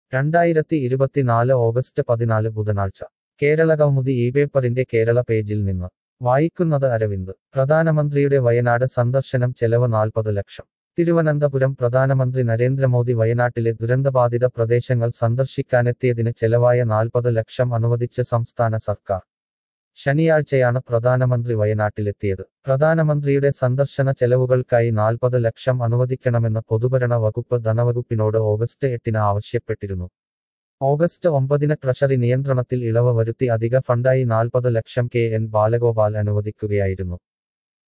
രണ്ടായിരത്തി ഇരുപത്തിനാല് ഓഗസ്റ്റ് പതിനാല് ബുധനാഴ്ച കേരള കൗമുദി ഈ പേപ്പറിന്റെ കേരള പേജിൽ നിന്ന് വായിക്കുന്നത് അരവിന്ദ് പ്രധാനമന്ത്രിയുടെ വയനാട് സന്ദർശനം ചെലവ് നാൽപ്പത് ലക്ഷം തിരുവനന്തപുരം പ്രധാനമന്ത്രി നരേന്ദ്രമോദി വയനാട്ടിലെ ദുരന്തബാധിത പ്രദേശങ്ങൾ സന്ദർശിക്കാനെത്തിയതിന് ചെലവായ നാൽപ്പത് ലക്ഷം അനുവദിച്ച് സംസ്ഥാന സർക്കാർ ശനിയാഴ്ചയാണ് പ്രധാനമന്ത്രി വയനാട്ടിലെത്തിയത് പ്രധാനമന്ത്രിയുടെ സന്ദർശന ചെലവുകൾക്കായി നാൽപ്പത് ലക്ഷം അനുവദിക്കണമെന്ന് പൊതുഭരണ വകുപ്പ് ധനവകുപ്പിനോട് ഓഗസ്റ്റ് എട്ടിന് ആവശ്യപ്പെട്ടിരുന്നു ഓഗസ്റ്റ് ഒമ്പതിന് ട്രഷറി നിയന്ത്രണത്തിൽ ഇളവ് വരുത്തി അധിക ഫണ്ടായി നാൽപ്പത് ലക്ഷം കെ എൻ ബാലഗോപാൽ അനുവദിക്കുകയായിരുന്നു